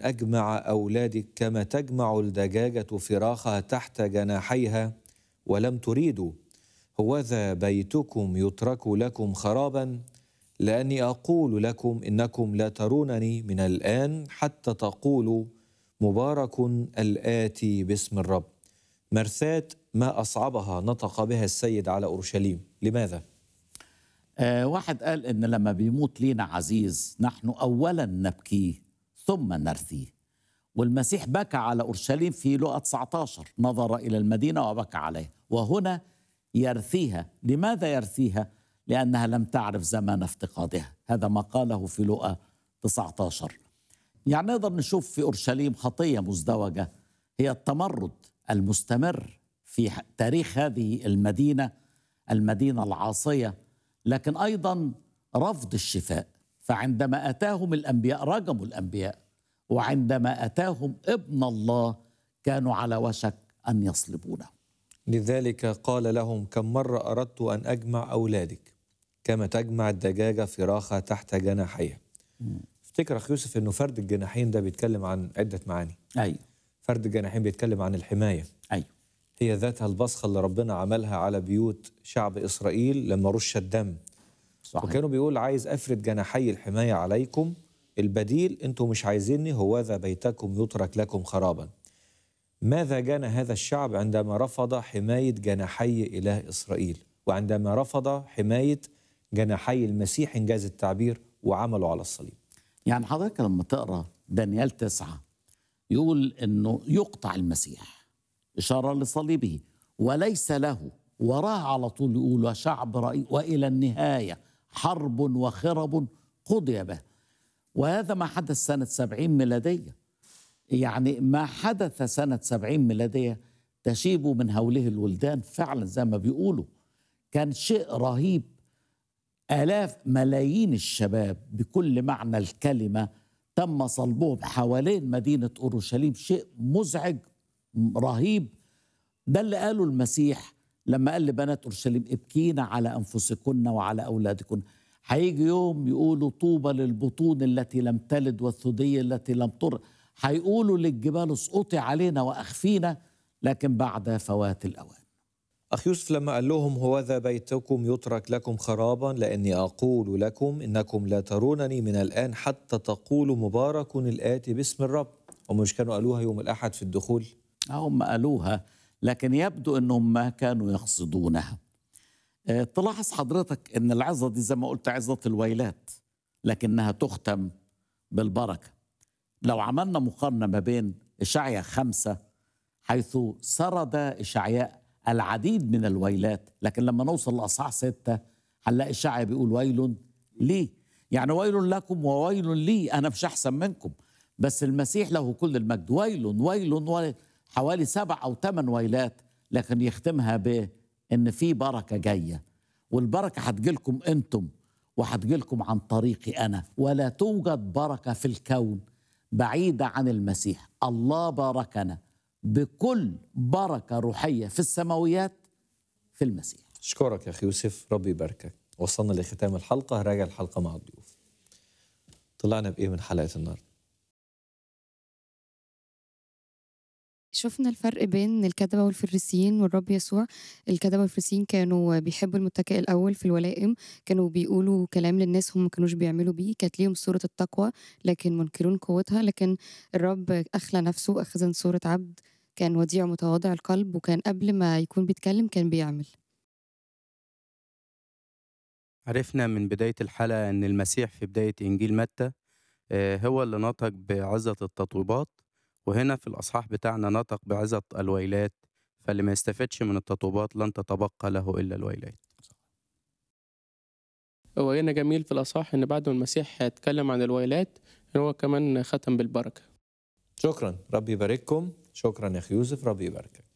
أجمع أولادك كما تجمع الدجاجة فراخها تحت جناحيها ولم تريدوا هوذا بيتكم يترك لكم خرابا لأني أقول لكم إنكم لا ترونني من الآن حتى تقولوا مبارك الآتي باسم الرب مرثاة ما أصعبها نطق بها السيد على أورشليم لماذا؟ آه واحد قال ان لما بيموت لينا عزيز نحن اولا نبكيه ثم نرثيه والمسيح بكى على اورشليم في لقا 19 نظر الى المدينه وبكى عليها وهنا يرثيها لماذا يرثيها لانها لم تعرف زمان افتقادها هذا ما قاله في لقا 19 يعني نقدر نشوف في اورشليم خطيه مزدوجه هي التمرد المستمر في تاريخ هذه المدينه المدينه العاصيه لكن ايضا رفض الشفاء فعندما اتاهم الانبياء رجموا الانبياء وعندما اتاهم ابن الله كانوا على وشك ان يصلبونه لذلك قال لهم كم مرة أردت أن أجمع أولادك كما تجمع الدجاجة فراخها تحت جناحيها افتكر أخي يوسف أنه فرد الجناحين ده بيتكلم عن عدة معاني ايوه فرد الجناحين بيتكلم عن الحماية ايوه هي ذاتها البصخة اللي ربنا عملها على بيوت شعب إسرائيل لما رش الدم صحيح وكانوا بيقول عايز أفرد جناحي الحماية عليكم البديل أنتم مش عايزيني هوذا بيتكم يترك لكم خرابا ماذا جنى هذا الشعب عندما رفض حماية جناحي إله إسرائيل وعندما رفض حماية جناحي المسيح إنجاز التعبير وعملوا على الصليب يعني حضرتك لما تقرا دانيال تسعة يقول انه يقطع المسيح اشاره لصليبه وليس له وراه على طول يقول وشعب رأي والى النهايه حرب وخرب قضي به وهذا ما حدث سنه 70 ميلاديه يعني ما حدث سنه 70 ميلاديه تشيب من هوله الولدان فعلا زي ما بيقولوا كان شيء رهيب آلاف ملايين الشباب بكل معنى الكلمة تم صلبهم حوالين مدينة أورشليم شيء مزعج رهيب ده اللي قاله المسيح لما قال لبنات أورشليم ابكينا على أنفسكن وعلى أولادكن هيجي يوم يقولوا طوبى للبطون التي لم تلد والثدي التي لم تر هيقولوا للجبال اسقطي علينا وأخفينا لكن بعد فوات الأوان أخ يوسف لما قال لهم هوذا بيتكم يترك لكم خرابا لأني أقول لكم إنكم لا ترونني من الآن حتى تقولوا مبارك الآتي باسم الرب هم مش كانوا قالوها يوم الأحد في الدخول هم قالوها لكن يبدو انهم ما كانوا يقصدونها آه، تلاحظ حضرتك ان العظه دي زي ما قلت عظه الويلات لكنها تختم بالبركه لو عملنا مقارنه ما بين اشعيا خمسه حيث سرد اشعياء العديد من الويلات لكن لما نوصل لاصحاح سته هنلاقي اشعيا بيقول ويل لي يعني ويل لكم وويل لي انا مش احسن منكم بس المسيح له كل المجد ويل ويل ويل حوالي سبع او ثمان ويلات لكن يختمها بان في بركه جايه والبركه هتجيلكم انتم وهتجيلكم عن طريقي انا ولا توجد بركه في الكون بعيده عن المسيح الله باركنا بكل بركه روحيه في السماويات في المسيح أشكرك يا أخي يوسف ربي يباركك وصلنا لختام الحلقة راجع الحلقة مع الضيوف طلعنا بإيه من حلقة النهاردة شفنا الفرق بين الكتبة والفريسيين والرب يسوع الكتبة والفريسيين كانوا بيحبوا المتكئ الأول في الولائم كانوا بيقولوا كلام للناس هم ما كانوش بيعملوا بيه كانت ليهم صورة التقوى لكن منكرون قوتها لكن الرب أخلى نفسه أخذ صورة عبد كان وديع متواضع القلب وكان قبل ما يكون بيتكلم كان بيعمل عرفنا من بداية الحلقة أن المسيح في بداية إنجيل متى آه، هو اللي نطق بعظة التطويبات وهنا في الأصحاح بتاعنا نطق بعظة الويلات فاللي ما يستفدش من التطويبات لن تتبقى له إلا الويلات هو هنا جميل في الأصح إن بعد ما المسيح اتكلم عن الويلات إن هو كمان ختم بالبركة شكرا ربي يبارككم شكرا يا أخي يوسف ربي يباركك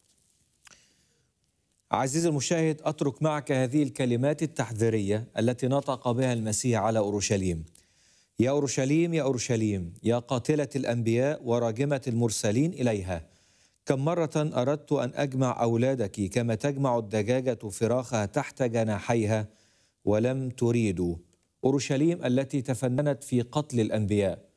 عزيزي المشاهد أترك معك هذه الكلمات التحذيرية التي نطق بها المسيح على أورشليم يا أورشليم يا أورشليم يا قاتلة الأنبياء وراجمة المرسلين إليها كم مرة أردت أن أجمع أولادك كما تجمع الدجاجة فراخها تحت جناحيها ولم تريدوا أورشليم التي تفننت في قتل الأنبياء